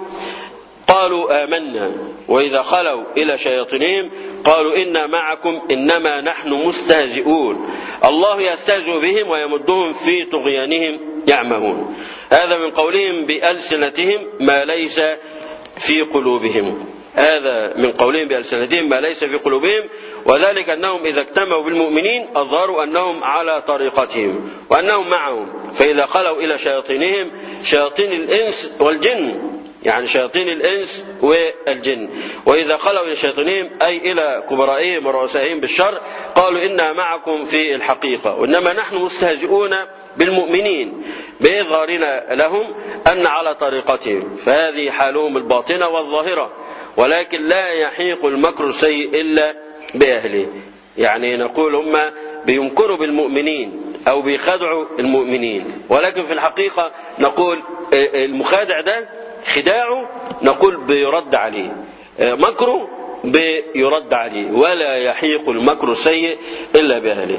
قالوا آمنا وإذا خلوا إلى شياطينهم قالوا إنا معكم إنما نحن مستهزئون الله يستهزئ بهم ويمدهم في طغيانهم يعمهون هذا من قولهم بألسنتهم ما ليس في قلوبهم هذا من قولهم بألسنتهم ما ليس في قلوبهم وذلك أنهم إذا اجتمعوا بالمؤمنين أظهروا أنهم على طريقتهم وأنهم معهم فإذا خلوا إلى شياطينهم شياطين الإنس والجن يعني شياطين الإنس والجن وإذا خلوا إلى شياطينهم أي إلى كبرائهم ورؤسائهم بالشر قالوا إنا معكم في الحقيقة وإنما نحن مستهزئون بالمؤمنين بإظهارنا لهم أن على طريقتهم فهذه حالهم الباطنة والظاهرة ولكن لا يحيق المكر السيء إلا بأهله يعني نقول هم بينكروا بالمؤمنين أو بيخدعوا المؤمنين ولكن في الحقيقة نقول المخادع ده خداعه نقول بيرد عليه مكره بيرد عليه ولا يحيق المكر السيء الا باهله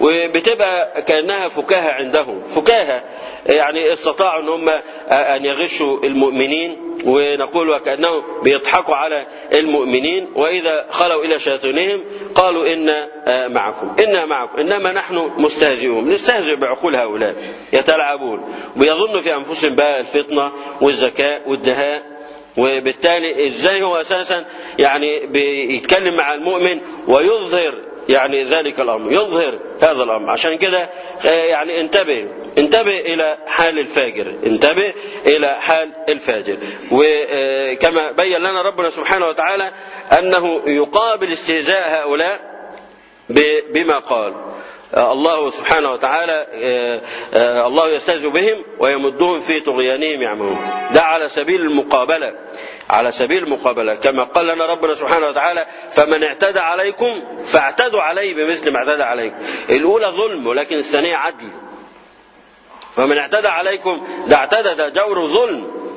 وبتبقى كانها فكاهه عندهم فكاهه يعني استطاعوا ان هم ان يغشوا المؤمنين ونقول وكانهم بيضحكوا على المؤمنين واذا خلوا الى شياطينهم قالوا انا معكم انا معكم انما نحن مستهزئون نستهزئ بعقول هؤلاء يتلاعبون ويظن في انفسهم بقى الفطنه والذكاء والدهاء وبالتالي ازاي هو اساسا يعني بيتكلم مع المؤمن ويظهر يعني ذلك الامر يظهر هذا الامر عشان كده يعني انتبه انتبه الى حال الفاجر انتبه الى حال الفاجر وكما بين لنا ربنا سبحانه وتعالى انه يقابل استهزاء هؤلاء بما قال الله سبحانه وتعالى الله يستهزئ بهم ويمدهم في طغيانهم يعمهون ده على سبيل المقابله على سبيل المقابله كما قال لنا ربنا سبحانه وتعالى فمن اعتدى عليكم فاعتدوا عليه بمثل ما اعتدى عليكم الاولى ظلم ولكن الثانيه عدل فمن اعتدى عليكم ده اعتدى ده جور وظلم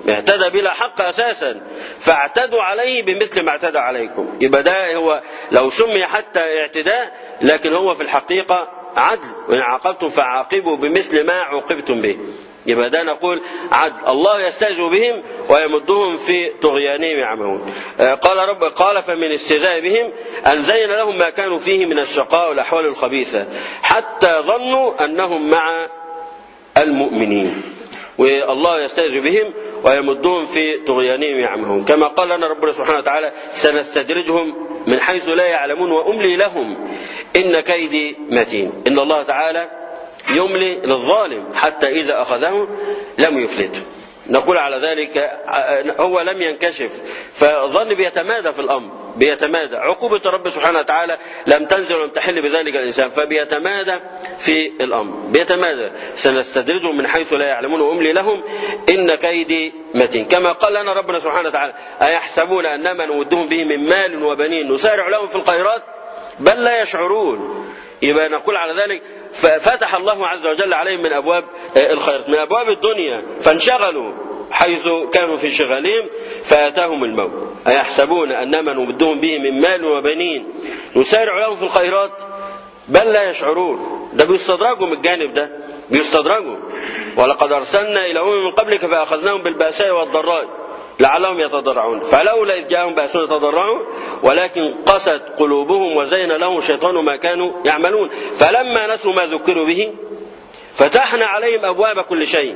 اعتدى بلا حق أساسا فاعتدوا عليه بمثل ما اعتدى عليكم يبقى ده هو لو سمي حتى اعتداء لكن هو في الحقيقة عدل وإن عاقبتم فعاقبوا بمثل ما عوقبتم به يبقى ده نقول عدل الله يستهزئ بهم ويمدهم في طغيانهم يعمهون قال رب قال فمن استهزاء بهم أن زين لهم ما كانوا فيه من الشقاء والأحوال الخبيثة حتى ظنوا أنهم مع المؤمنين والله يستهزئ بهم ويمدهم في طغيانهم يعمهون كما قال لنا ربنا سبحانه وتعالى سنستدرجهم من حيث لا يعلمون وأملي لهم إن كيدي متين إن الله تعالى يملي للظالم حتى إذا أخذه لم يفلته نقول على ذلك هو لم ينكشف فظن بيتمادى في الأمر بيتمادى عقوبة رب سبحانه وتعالى لم تنزل ولم تحل بذلك الإنسان فبيتمادى في الأمر بيتمادى سنستدرجهم من حيث لا يعلمون وأملي لهم إن كيدي متين كما قال لنا ربنا سبحانه وتعالى أيحسبون أنما نودهم به من مال وبنين نسارع لهم في الخيرات بل لا يشعرون يبقى نقول على ذلك ففتح الله عز وجل عليهم من ابواب الخيرات من ابواب الدنيا فانشغلوا حيث كانوا في شغالهم فاتاهم الموت ايحسبون انما نمدهم به من مال وبنين نسارع لهم في الخيرات بل لا يشعرون ده بيستدرجوا من الجانب ده بيستدرجوا ولقد ارسلنا الى امم من قبلك فاخذناهم بالباساء والضراء لعلهم يتضرعون فلولا إذ جاءهم بأسنا تضرعوا ولكن قست قلوبهم وزين لهم الشيطان ما كانوا يعملون فلما نسوا ما ذكروا به فتحنا عليهم أبواب كل شيء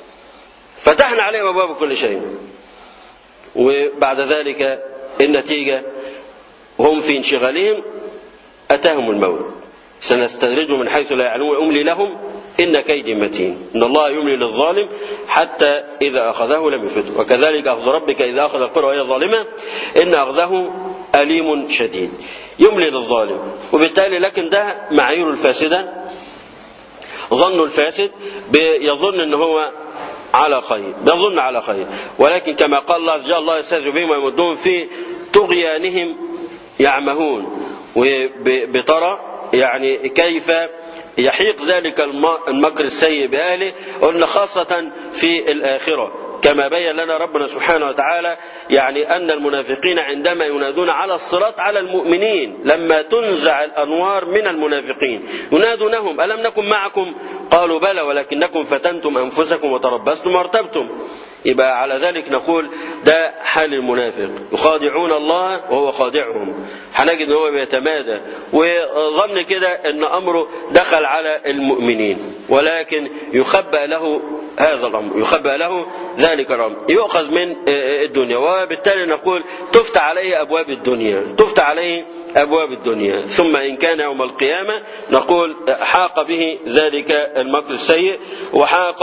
فتحنا عليهم أبواب كل شيء وبعد ذلك النتيجة هم في انشغالهم أتاهم الموت سنستدرجهم من حيث لا يعلمون أملي لهم إن كيدي متين إن الله يملي للظالم حتى إذا أخذه لم يفده وكذلك أخذ ربك إذا أخذ القرى وهي ظالمة إن أخذه أليم شديد يملي للظالم وبالتالي لكن ده معايير الفاسدة ظن الفاسد يظن أن هو على خير يظن على خير ولكن كما قال الله جاء الله يستهزئ بهم ويمدهم في طغيانهم يعمهون وبترى يعني كيف يحيق ذلك المكر السيء بأهله قلنا خاصة في الآخرة كما بين لنا ربنا سبحانه وتعالى يعني أن المنافقين عندما ينادون على الصراط على المؤمنين لما تنزع الأنوار من المنافقين ينادونهم ألم نكن معكم قالوا بلى ولكنكم فتنتم أنفسكم وتربصتم وارتبتم يبقى على ذلك نقول ده حال المنافق يخادعون الله وهو خادعهم هنجد ان هو بيتمادى وظن كده ان امره دخل على المؤمنين ولكن يخبأ له هذا الامر يخبأ له ذلك الامر يؤخذ من الدنيا وبالتالي نقول تفتح عليه ابواب الدنيا تفتح عليه ابواب الدنيا ثم ان كان يوم القيامه نقول حاق به ذلك المكر السيء وحاق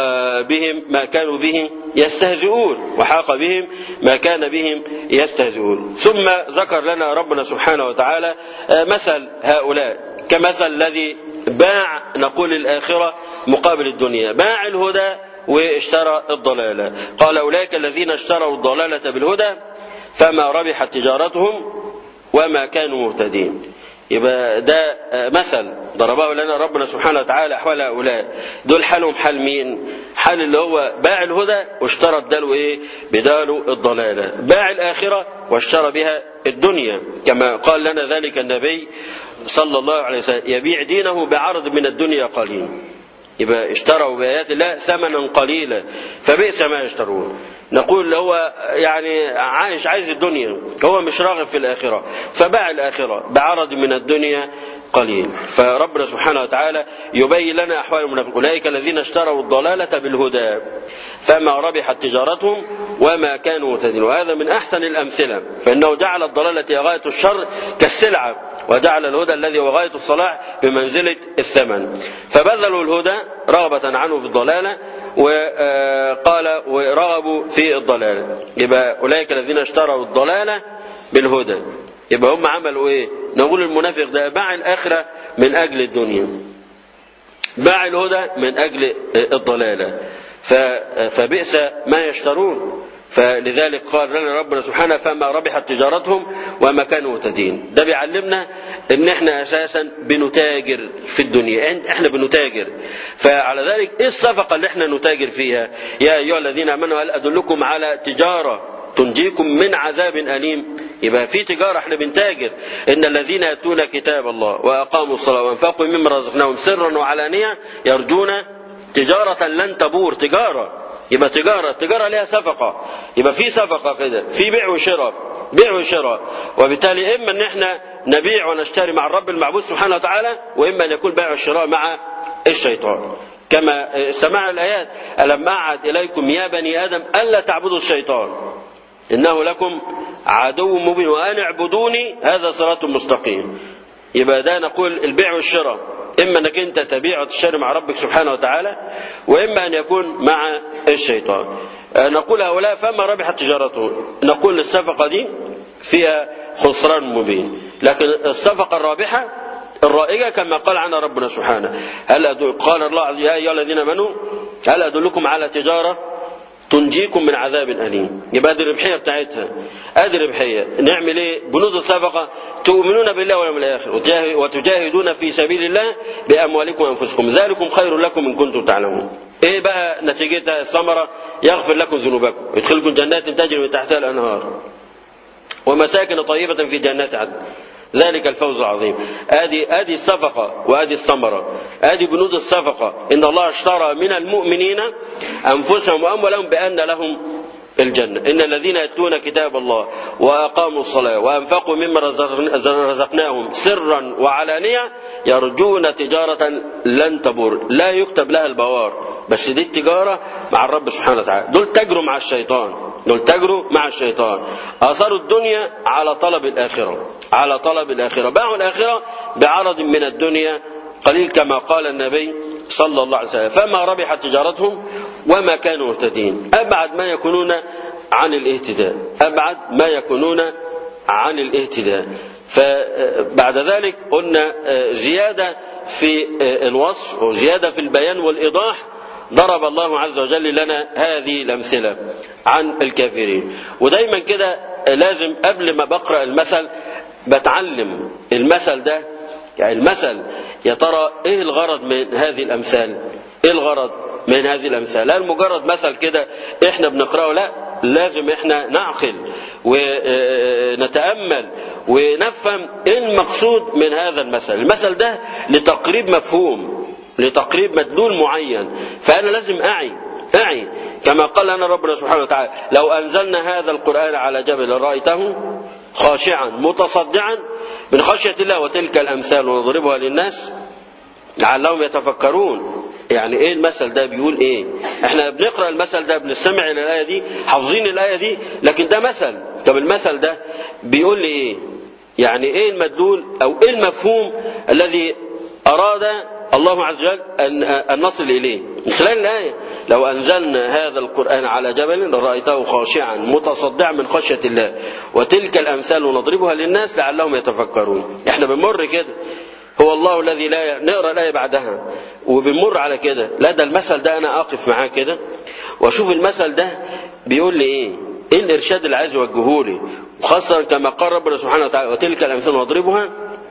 بهم ما كانوا به يستهزئون وحاق بهم ما كان بهم يستهزئون ثم ذكر لنا ربنا سبحانه وتعالى مثل هؤلاء كمثل الذي باع نقول الآخرة مقابل الدنيا باع الهدى واشترى الضلالة قال أولئك الذين اشتروا الضلالة بالهدى فما ربحت تجارتهم وما كانوا مهتدين يبقى ده مثل ضربه لنا ربنا سبحانه وتعالى احوال هؤلاء دول حالهم حال مين؟ حال اللي هو باع الهدى واشترى بداله ايه؟ بداله الضلاله، باع الاخره واشترى بها الدنيا كما قال لنا ذلك النبي صلى الله عليه وسلم يبيع دينه بعرض من الدنيا قليل. يبقى اشتروا بآيات الله ثمنا قليلا فبئس ما يشترون نقول هو يعني عايش عايز الدنيا هو مش راغب في الآخرة فباع الآخرة بعرض من الدنيا قليل فربنا سبحانه وتعالى يبين لنا أحوال المنافقين أولئك الذين اشتروا الضلالة بالهدى فما ربحت تجارتهم وما كانوا مهتدين وهذا من أحسن الأمثلة فإنه جعل الضلالة غاية الشر كالسلعة وجعل الهدى الذي هو غاية الصلاح بمنزلة الثمن فبذلوا الهدى رغبة عنه في الضلالة وقال ورغبوا في الضلالة يبقى أولئك الذين اشتروا الضلالة بالهدى يبقى هم عملوا ايه نقول المنافق ده باع الآخرة من أجل الدنيا باع الهدى من أجل الضلالة فبئس ما يشترون فلذلك قال لنا ربنا سبحانه فما ربحت تجارتهم وما كانوا مهتدين ده بيعلمنا ان احنا اساسا بنتاجر في الدنيا احنا بنتاجر فعلى ذلك ايه الصفقة اللي احنا نتاجر فيها يا ايها الذين امنوا هل ادلكم على تجارة تنجيكم من عذاب أليم يبقى في تجارة احنا بنتاجر إن الذين يأتون كتاب الله وأقاموا الصلاة وأنفقوا مما رزقناهم سرا وعلانية يرجون تجارة لن تبور تجارة يبقى تجارة التجارة لها صفقة يبقى في صفقة كده في بيع وشراء بيع وشراء وبالتالي إما أن احنا نبيع ونشتري مع الرب المعبود سبحانه وتعالى وإما أن يكون بيع والشراء مع الشيطان كما استمع الآيات ألم أعد إليكم يا بني آدم ألا تعبدوا الشيطان إنه لكم عدو مبين وأن اعبدوني هذا صراط مستقيم يبقى ده نقول البيع والشراء إما أنك أنت تبيع وتشتري مع ربك سبحانه وتعالى وإما أن يكون مع الشيطان نقول هؤلاء فما ربحت تجارتهم نقول الصفقة دي فيها خسران مبين لكن الصفقة الرابحة الرائجة كما قال عنها ربنا سبحانه هل أدل قال الله يا أيها الذين آمنوا هل أدلكم على تجارة تنجيكم من عذاب أليم يبقى دي الربحية بتاعتها ادي الربحية نعمل ايه بنود الصفقة تؤمنون بالله واليوم الآخر وتجاهدون في سبيل الله بأموالكم وأنفسكم ذلكم خير لكم إن كنتم تعلمون ايه بقى نتيجتها الثمرة يغفر لكم ذنوبكم يدخلكم جنات تجري من تحتها الأنهار ومساكن طيبة في جنات عدن ذلك الفوز العظيم ادي ادي الصفقه وادي الثمره ادي بنود الصفقه ان الله اشترى من المؤمنين انفسهم واموالهم بان لهم الجنة إن الذين يتلون كتاب الله وأقاموا الصلاة وأنفقوا مما رزقناهم سرا وعلانية يرجون تجارة لن تبور لا يكتب لها البوار بس دي التجارة مع الرب سبحانه وتعالى دول تجروا مع الشيطان دول تجروا مع الشيطان أثروا الدنيا على طلب الآخرة على طلب الآخرة باعوا الآخرة بعرض من الدنيا قليل كما قال النبي صلى الله عليه وسلم فما ربحت تجارتهم وما كانوا مهتدين أبعد ما يكونون عن الاهتداء أبعد ما يكونون عن الاهتداء فبعد ذلك قلنا زيادة في الوصف وزيادة في البيان والإيضاح ضرب الله عز وجل لنا هذه الأمثلة عن الكافرين ودايما كده لازم قبل ما بقرأ المثل بتعلم المثل ده يعني المثل يا ترى ايه الغرض من هذه الامثال ايه الغرض من هذه الامثال لا مجرد مثل كده احنا بنقراه لا لازم احنا نعقل ونتامل ونفهم ايه المقصود من هذا المثل المثل ده لتقريب مفهوم لتقريب مدلول معين فانا لازم اعي اعي كما قال لنا ربنا سبحانه وتعالى لو انزلنا هذا القران على جبل رايته خاشعا متصدعا من خشية الله وتلك الأمثال ونضربها للناس لعلهم يتفكرون يعني ايه المثل ده بيقول ايه احنا بنقرا المثل ده بنستمع الى الايه دي حافظين الايه دي لكن ده مثل طب المثل ده بيقول لي ايه يعني ايه المدلول او ايه المفهوم الذي اراد الله عز وجل ان ان نصل اليه من خلال الايه لو انزلنا هذا القران على جبل لرايته خاشعا متصدعا من خشيه الله وتلك الامثال نضربها للناس لعلهم يتفكرون احنا بنمر كده هو الله الذي لا نقرا الايه بعدها وبنمر على كده لا ده المثل ده انا اقف معاه كده واشوف المثل ده بيقول لي ايه ايه الارشاد اللي عايز يوجهه لي وخاصه كما قال ربنا سبحانه وتعالى وتلك الامثال نضربها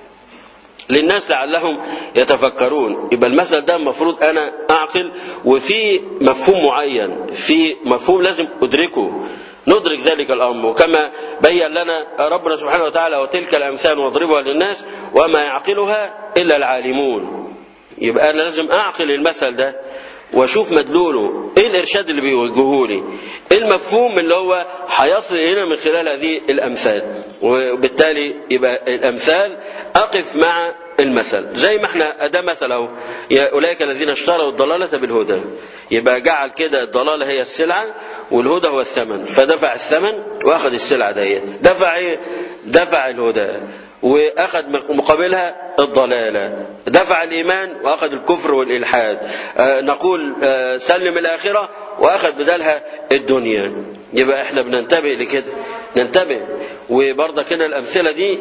للناس لعلهم يتفكرون يبقى المثل ده المفروض انا اعقل وفي مفهوم معين في مفهوم لازم ادركه ندرك ذلك الامر وكما بين لنا ربنا سبحانه وتعالى وتلك الامثال نضربها للناس وما يعقلها الا العالمون يبقى انا لازم اعقل المثل ده واشوف مدلوله ايه الارشاد اللي بيوجهه لي ايه المفهوم اللي هو هيصل الينا من خلال هذه الامثال وبالتالي يبقى الامثال اقف مع المثل زي ما احنا ده مثل اهو يا اولئك الذين اشتروا الضلاله بالهدى يبقى جعل كده الضلاله هي السلعه والهدى هو الثمن فدفع الثمن واخذ السلعه ديت دفع ايه دفع الهدى واخذ مقابلها الضلاله دفع الايمان واخذ الكفر والالحاد آه نقول آه سلم الاخره واخذ بدلها الدنيا يبقى احنا بننتبه لكده ننتبه وبرضه هنا الامثله دي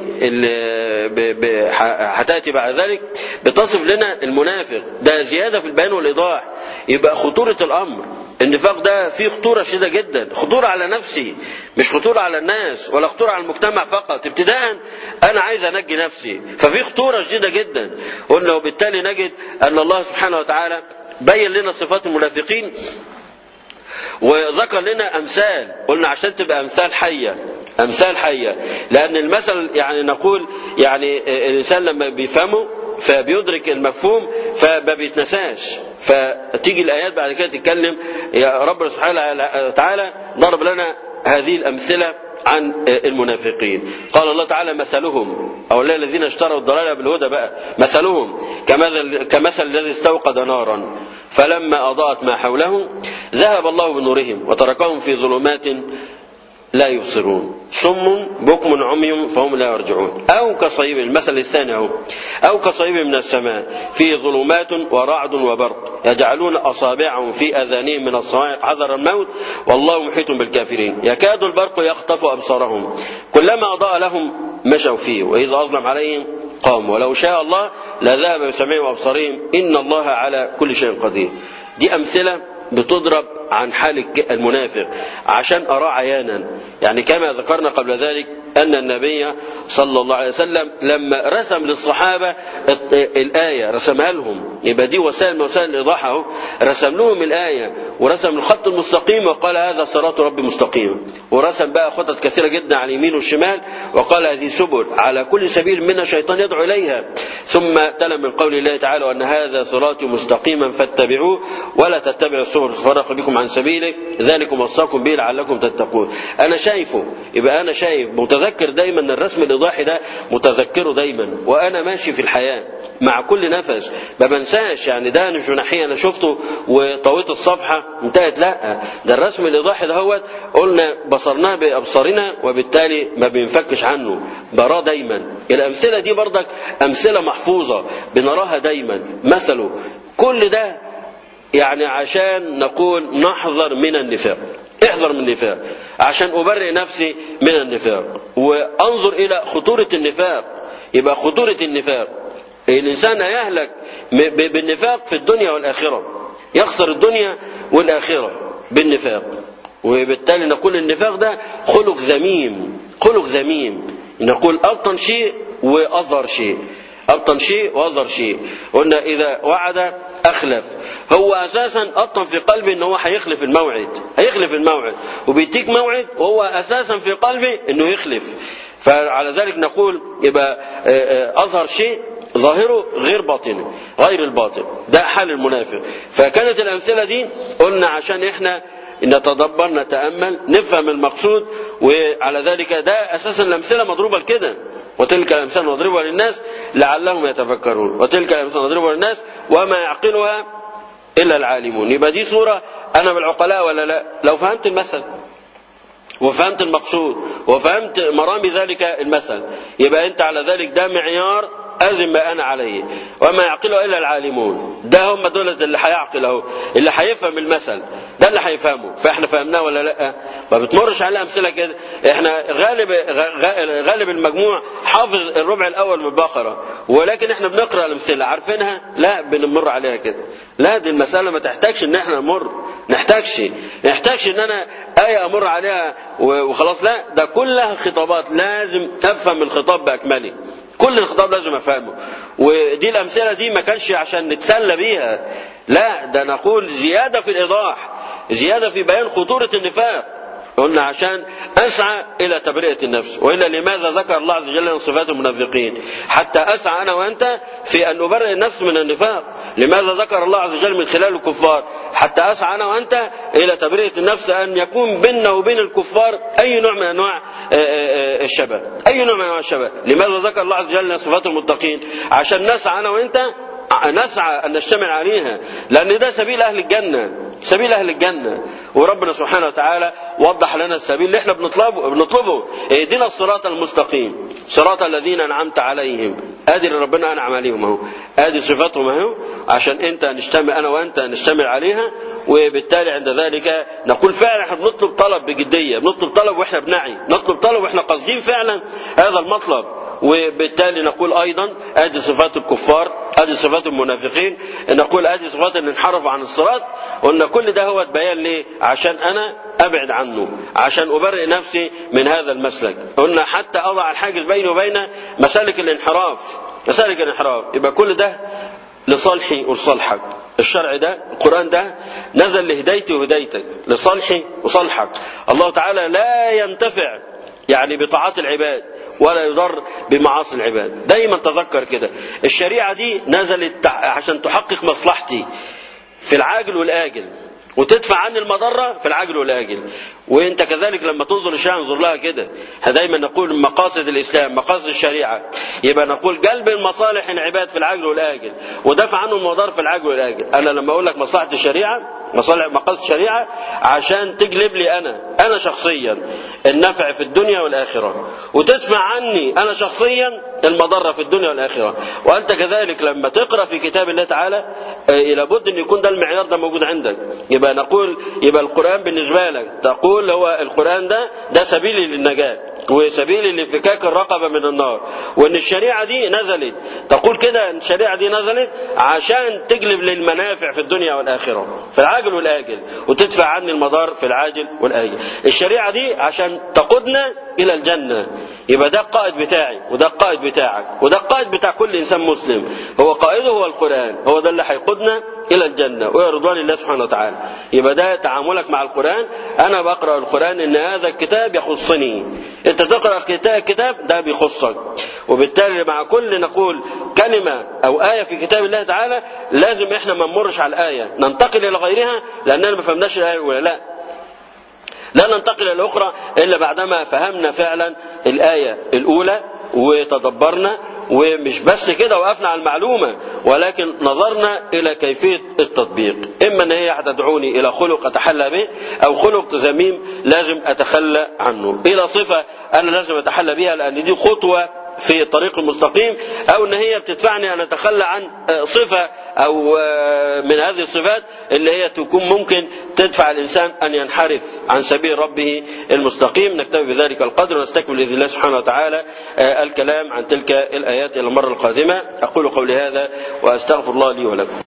اللي هتاتي بعد ذلك بتصف لنا المنافق ده زياده في البيان والايضاح يبقى خطورة الأمر النفاق ده فيه خطورة شديدة جدا خطورة على نفسي مش خطورة على الناس ولا خطورة على المجتمع فقط ابتداء أنا عايز أنجي نفسي ففي خطورة شديدة جدا قلنا وبالتالي نجد أن الله سبحانه وتعالى بين لنا صفات المنافقين وذكر لنا امثال قلنا عشان تبقى امثال حيه امثال حيه لان المثل يعني نقول يعني الانسان لما بيفهمه فبيدرك المفهوم فما بيتنساش فتيجي الايات بعد كده تتكلم يا رب سبحانه وتعالى ضرب لنا هذه الامثله عن المنافقين قال الله تعالى مثلهم او الذين اشتروا الضلاله بالهدى بقى مثلهم كمثل, كمثل الذي استوقد نارا فلما اضاءت ما حوله ذهب الله بنورهم وتركهم في ظلمات لا يبصرون صم بكم عمي فهم لا يرجعون أو كصيب المثل الثاني أهو أو كصيب من السماء فيه ظلمات ورعد وبرق يجعلون أصابعهم في أذانهم من الصواعق حذر الموت والله محيط بالكافرين يكاد البرق يخطف أبصارهم كلما أضاء لهم مشوا فيه وإذا أظلم عليهم قاموا ولو شاء الله لذهب بسمعهم وأبصارهم إن الله على كل شيء قدير دي أمثلة بتضرب عن حال المنافق عشان أراه عيانا يعني كما ذكرنا قبل ذلك أن النبي صلى الله عليه وسلم لما رسم للصحابة الآية رسمها لهم يبقى دي وسائل من وسائل الإيضاح رسم لهم الآية ورسم الخط المستقيم وقال هذا صراط ربي مستقيم ورسم بقى خطط كثيرة جدا على اليمين والشمال وقال هذه سبل على كل سبيل منا شيطان يدعو إليها ثم تلا من قول الله تعالى وأن هذا صراطي مستقيما فاتبعوه ولا تتبعوا السبل تفرق بكم عن سبيله ذلكم وصاكم به لعلكم تتقون أنا شايفه يبقى أنا شايف متذكر دايما الرسم الإيضاحي ده متذكره دايما وأنا ماشي في الحياة مع كل نفس ما بنساش يعني ده مش جناحية أنا شفته وطويت الصفحة انتهت لا ده الرسم الإيضاحي ده هو قلنا بصرناه بأبصارنا وبالتالي ما بنفكش عنه براه دايما الأمثلة دي برضك أمثلة محفوظة بنراها دايما مثله كل ده يعني عشان نقول نحذر من النفاق احذر من النفاق عشان أبرئ نفسي من النفاق وأنظر إلى خطورة النفاق يبقى خطورة النفاق الإنسان هيهلك بالنفاق في الدنيا والآخرة يخسر الدنيا والآخرة بالنفاق وبالتالي نقول النفاق ده خلق ذميم خلق ذميم نقول أبطن شيء وأظهر شيء أبطن شيء وأظهر شيء قلنا إذا وعد أخلف هو أساسا أبطن في قلبه إن هو هيخلف الموعد هيخلف الموعد وبيديك موعد وهو أساسا في قلبه إنه يخلف فعلى ذلك نقول يبقى أظهر شيء ظاهره غير باطنه غير الباطن ده حال المنافق فكانت الأمثلة دي قلنا عشان إحنا نتدبر نتأمل نفهم المقصود وعلى ذلك ده أساسا الأمثلة مضروبة كده وتلك الأمثال نضربها للناس لعلهم يتفكرون وتلك الأمثال نضربها للناس وما يعقلها إلا العالمون يبقى دي صورة أنا بالعقلاء ولا لا لو فهمت المثل وفهمت المقصود وفهمت مرامي ذلك المثل يبقى أنت على ذلك ده معيار أزم ما أنا عليه وما يعقله إلا العالمون ده هم دول اللي هيعقل أهو اللي هيفهم المثل ده اللي هيفهمه فإحنا فهمناه ولا لأ ما بتمرش على أمثلة كده إحنا غالب غالب المجموع حافظ الربع الأول من البقرة ولكن إحنا بنقرأ الأمثلة عارفينها لا بنمر عليها كده لا دي المسألة ما تحتاجش إن إحنا نمر نحتاجش نحتاجش إن أنا آية أمر عليها وخلاص لا ده كلها خطابات لازم أفهم الخطاب بأكمله كل الخطاب لازم افهمه ودي الامثله دي ما كانش عشان نتسلى بيها لا ده نقول زياده في الايضاح زياده في بيان خطوره النفاق قلنا عشان اسعى الى تبرئه النفس والا لماذا ذكر الله عز وجل صفات المنافقين حتى اسعى انا وانت في ان نبرئ النفس من النفاق لماذا ذكر الله عز وجل من خلال الكفار حتى اسعى انا وانت الى تبرئه النفس ان يكون بيننا وبين الكفار اي نوع من انواع الشبه اي نوع من انواع الشبه لماذا ذكر الله عز وجل صفات المتقين عشان نسعى انا وانت نسعى أن نجتمع عليها لأن ده سبيل أهل الجنة سبيل أهل الجنة وربنا سبحانه وتعالى وضح لنا السبيل اللي احنا بنطلبه بنطلبه اهدنا الصراط المستقيم صراط الذين أنعمت عليهم ادي اللي ربنا أنعم عليهم اهو ادي صفاتهم اهو عشان انت نجتمع انا وانت نجتمع عليها وبالتالي عند ذلك نقول فعلا احنا بنطلب طلب بجديه بنطلب طلب واحنا بنعي نطلب طلب واحنا قاصدين فعلا هذا المطلب وبالتالي نقول أيضا أدي صفات الكفار أدي صفات المنافقين نقول أدي صفات اللي انحرفوا عن الصراط قلنا كل ده هو بيان ليه عشان أنا أبعد عنه عشان أبرئ نفسي من هذا المسلك قلنا حتى أضع الحاجز بيني وبين مسالك الانحراف مسالك الانحراف يبقى كل ده لصالحي ولصالحك الشرع ده القرآن ده نزل لهدايتي وهدايتك لصالحي وصالحك الله تعالى لا ينتفع يعني بطاعات العباد ولا يضر بمعاصي العباد دايما تذكر كده الشريعة دي نزلت عشان تحقق مصلحتي في العاجل والآجل وتدفع عني المضرة في العاجل والآجل وانت كذلك لما تنظر الشيء انظر لها كده دايما نقول مقاصد الاسلام مقاصد الشريعه يبقى نقول جلب المصالح العباد في العاجل والاجل ودفع عنه المضار في العاجل والاجل انا لما اقول لك مصلحه الشريعه مصالح مقاصد الشريعه عشان تجلب لي انا انا شخصيا النفع في الدنيا والاخره وتدفع عني انا شخصيا المضره في الدنيا والاخره وانت كذلك لما تقرا في كتاب الله تعالى لابد ان يكون ده المعيار ده موجود عندك يبقى نقول يبقى القران بالنسبه لك تقول يقول هو القرآن ده ده سبيلي للنجاة وسبيلي لانفكاك الرقبة من النار وان الشريعة دي نزلت تقول كده ان الشريعة دي نزلت عشان تجلب للمنافع في الدنيا والآخرة في العاجل والآجل وتدفع عني المضار في العاجل والآجل الشريعة دي عشان تقودنا إلى الجنة يبقى ده القائد بتاعي وده القائد بتاعك وده القائد بتاع كل إنسان مسلم هو قائده هو القرآن هو ده اللي هيقودنا إلى الجنة ويا رضوان الله سبحانه وتعالى يبقى ده تعاملك مع القرآن أنا بقرأ القرآن إن هذا الكتاب يخصني أنت تقرأ الكتاب ده بيخصك وبالتالي مع كل نقول كلمة أو آية في كتاب الله تعالى لازم إحنا ما نمرش على الآية ننتقل إلى غيرها لأننا ما فهمناش الآية الأولى لا لا ننتقل إلى الأخرى إلا بعدما فهمنا فعلا الآية الأولى وتدبرنا ومش بس كده وقفنا على المعلومة ولكن نظرنا إلى كيفية التطبيق إما أن هي هتدعوني إلى خلق أتحلى به أو خلق ذميم لازم أتخلى عنه إلى صفة أنا لازم أتحلى بها لأن دي خطوة في الطريق المستقيم او ان هي بتدفعني ان اتخلى عن صفه او من هذه الصفات اللي هي تكون ممكن تدفع الانسان ان ينحرف عن سبيل ربه المستقيم نكتفي بذلك القدر ونستكمل باذن الله سبحانه وتعالى الكلام عن تلك الايات الى المره القادمه اقول قولي هذا واستغفر الله لي ولكم